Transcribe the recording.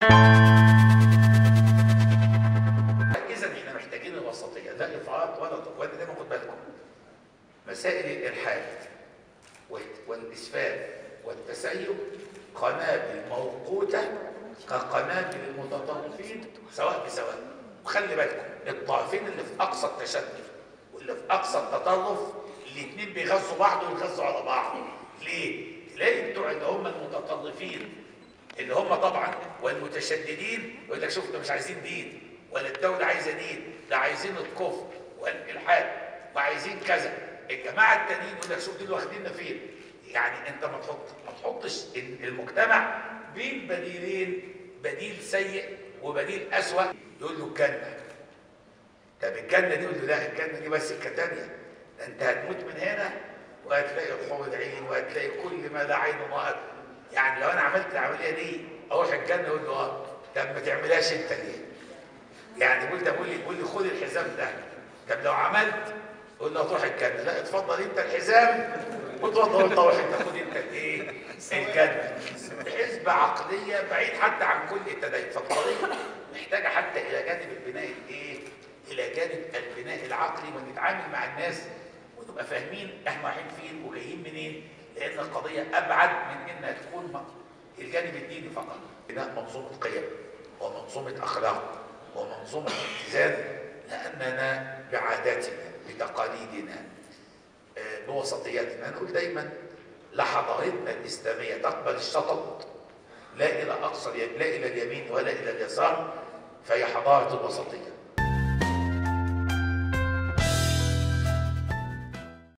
اذا احنا محتاجين الوسطيه لا افراط ولا وانا دايما خد بالكم مسائل الالحاد وال- والاسفاف والتسيب قنابل موقوته كقنابل المتطرفين سواء بسواء وخلي بالكم الطرفين اللي في اقصى التشدد واللي في اقصى التطرف الاثنين بيغذوا بعض ويغذوا على بعض ليه؟ تلاقي بتوع اللي هم المتطرفين اللي هم طبعا والمتشددين يقول لك شوف ده مش عايزين دين ولا الدوله عايزه دين ده عايزين الكفر والالحاد وعايزين كذا الجماعه التانيين يقول لك شوف دول واخديننا فين يعني انت ما تحط ما تحطش ال- المجتمع بين بديلين بديل سيء وبديل اسوأ يقول له الجنه طب الجنه دي يقول له لا الجنه دي بس سكه تانيه ده انت هتموت من هنا وهتلاقي الحور العين وهتلاقي كل ما لا عين رأت يعني لو انا عملت العمليه دي اروح الجنه اقول له اه طب ما تعملهاش انت ليه؟ يعني قلت بقول لي بقول لي خد الحزام ده طب لو عملت قول له تروح الجنه لا اتفضل انت الحزام وتفضل انت روح انت خد انت الايه؟ الجنه حزب عقليه بعيد حتى عن كل التدين فالقضيه محتاجه حتى الى جانب البناء الايه؟ الى جانب البناء العقلي ونتعامل مع الناس ونبقى فاهمين احنا رايحين فين وجايين منين لان القضيه ابعد من انها تكون م- الجانب الديني فقط بناء منظومه قيم ومنظومه اخلاق ومنظومه اتزان لاننا بعاداتنا بتقاليدنا آه، بوسطياتنا نقول دايما لحضارتنا الاسلاميه تقبل الشطط لا الى اقصى اليم- لا الى اليمين ولا الى اليسار فهي حضاره الوسطيه